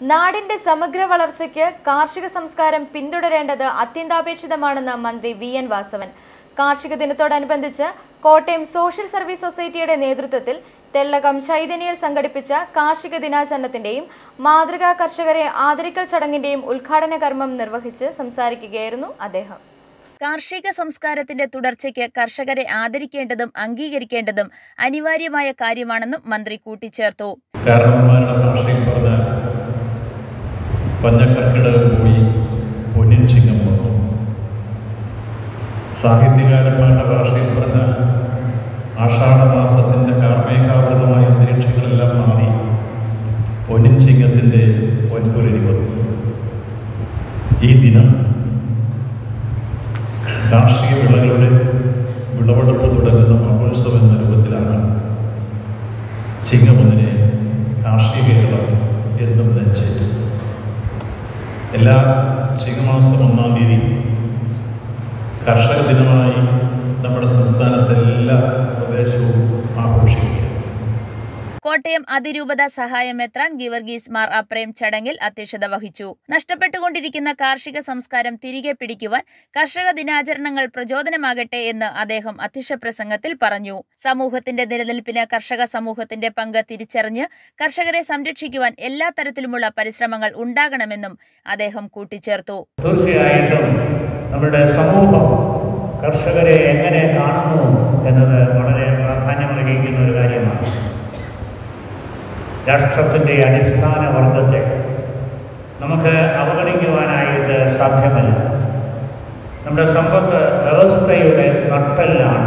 നാടിന്റെ സമഗ്ര വളർച്ചയ്ക്ക് കാർഷിക സംസ്കാരം പിന്തുടരേണ്ടത് അത്യന്താപേക്ഷിതമാണെന്ന് മന്ത്രി വി എൻ വാസവൻ കാർഷിക ദിനത്തോടനുബന്ധിച്ച് കോട്ടയം സോഷ്യൽ സർവീസ് സൊസൈറ്റിയുടെ നേതൃത്വത്തിൽ തെള്ളകം ചൈതന്യയിൽ സംഘടിപ്പിച്ച കാർഷിക ദിനാചരണത്തിന്റെയും മാതൃകാ കർഷകരെ ആദരിക്കൽ ചടങ്ങിന്റെയും ഉദ്ഘാടന കർമ്മം നിർവഹിച്ച് സംസാരിക്കുകയായിരുന്നു അദ്ദേഹം കാർഷിക സംസ്കാരത്തിന്റെ തുടർച്ചയ്ക്ക് കർഷകരെ ആദരിക്കേണ്ടതും അംഗീകരിക്കേണ്ടതും അനിവാര്യമായ കാര്യമാണെന്നും മന്ത്രി കൂട്ടിച്ചേർത്തു കാരണവന്മാരുടെ ഭാഷയിൽ പറഞ്ഞാൽ പഞ്ഞക്കർക്കിടകം പോയി പൊന്നിൻ ചിങ്ങം വന്നു സാഹിത്യകാരന്മാരുടെ ഭാഷയിൽ പറഞ്ഞാൽ ആഷാഢമാസത്തിൻ്റെ കാർമേകാവൃതമായ അന്തരീക്ഷങ്ങളെല്ലാം മാറി പൊന്നിൻ ചിങ്ങത്തിൻ്റെ പൊൻപുലരി വന്നു ഈ ദിനം കാർഷിക വിളകളുടെ വിളവെടുപ്പ് തുടങ്ങുന്ന മഹോത്സവം എന്ന രൂപത്തിലാണ് ചിങ്ങമൊന്നിനെ കാർഷിക കേരളം എന്നും നെഞ്ചേറ്റു എല്ലാ ചിങ്ങമാസം ഒന്നാം തീയതി കർഷക ദിനമായി നമ്മുടെ സംസ്ഥാനത്തെ എല്ലാ പ്രദേശവും ആഘോഷിക്കുക കോട്ടയം അതിരൂപത സഹായ മെത്രാൻ ഗിവർഗീസ് മാർ അപ്രേം ചടങ്ങിൽ അധ്യക്ഷത വഹിച്ചു നഷ്ടപ്പെട്ടുകൊണ്ടിരിക്കുന്ന കാർഷിക സംസ്കാരം തിരികെ പിടിക്കുവാൻ കർഷക ദിനാചരണങ്ങൾ പ്രചോദനമാകട്ടെ എന്ന് അദ്ദേഹം അധ്യക്ഷ പ്രസംഗത്തിൽ പറഞ്ഞു സമൂഹത്തിന്റെ നിലനിൽപ്പിന് കർഷക സമൂഹത്തിന്റെ പങ്ക് തിരിച്ചറിഞ്ഞ് കർഷകരെ സംരക്ഷിക്കുവാൻ എല്ലാ തരത്തിലുമുള്ള പരിശ്രമങ്ങൾ ഉണ്ടാകണമെന്നും അദ്ദേഹം കൂട്ടിച്ചേർത്തു തീർച്ചയായിട്ടും നമ്മുടെ സമൂഹം കർഷകരെ എങ്ങനെ കാണുന്നു എന്നത് വളരെ പ്രാധാന്യമർഹിക്കുന്ന ഒരു കാര്യമാണ് രാഷ്ട്രത്തിൻ്റെ അടിസ്ഥാന വർഗത്തെ നമുക്ക് അവഗണിക്കുവാനായിട്ട് സാധ്യമല്ല നമ്മുടെ സമ്പത്ത് വ്യവസ്ഥയുടെ നട്ടെല്ലാണ്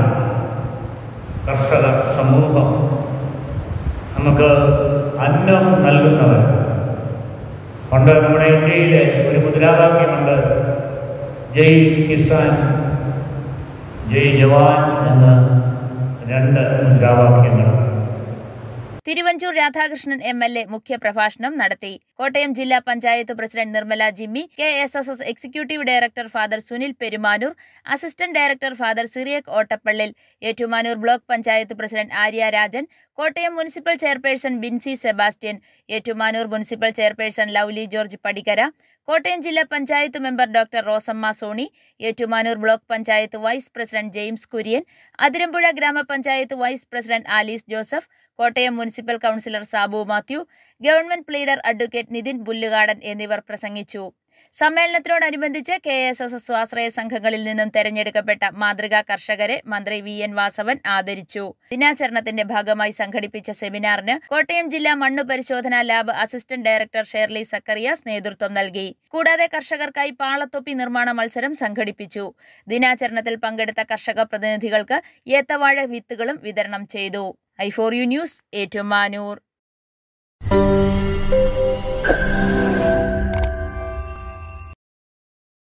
കർഷക സമൂഹം നമുക്ക് അന്നം നൽകുന്നവർ പണ്ട് നമ്മുടെ ഇന്ത്യയിൽ ഒരു മുദ്രാവാക്യമുണ്ട് ജയ് കിസാൻ ജയ് ജവാൻ എന്ന രണ്ട് മുദ്രാവാക്യങ്ങൾ Thiruvanchoor Radhakrishnan M L A മുഖ്യപ്രഭാഷണം നടത്തി കോട്ടയം ജില്ലാ panchayat president Nirmala Jimmy K S S S executive director father Sunil Perumanoor assistant director father Cyriac Ottapallil Ettumanoor block panchayat president Arya Rajan Kottayam municipal chairperson Binsy Sebastian Ettumanoor municipal chairperson Lovely George Padikkara Kottayam ജില്ലാ panchayat member doctor Rosamma Soni Ettumanoor block panchayat vice president James Kurian Athirampuzha ഗ്രാമപഞ്ചായത്ത് vice president Alice Joseph Kottayam municipal councillor Sabu Mathew government pleader advocate Nithin Pullukadan എന്നിവർ പ്രസംഗിച്ചു സമ്മേളനത്തോടനുബന്ധിച്ച് K S S S സ്വാശ്രയ സംഘങ്ങളിൽ നിന്നും തെരഞ്ഞെടുക്കപ്പെട്ട മാതൃകാ കർഷകരെ മന്ത്രി വി എൻ വാസവൻ ആദരിച്ചു ദിനാചരണത്തിന്റെ ഭാഗമായി സംഘടിപ്പിച്ച സെമിനാറിന് കോട്ടയം ജില്ലാ മണ്ണു പരിശോധനാ lab assistant director Shirley Zacharias നേതൃത്വം നൽകി കൂടാതെ കർഷകർക്കായി പാളത്തൊപ്പി നിർമ്മാണ മത്സരം സംഘടിപ്പിച്ചു ദിനാചരണത്തിൽ പങ്കെടുത്ത കർഷക പ്രതിനിധികൾക്ക് ഏത്തവാഴ വിത്തുകളും വിതരണം ചെയ്തു I four U news Ettumanoor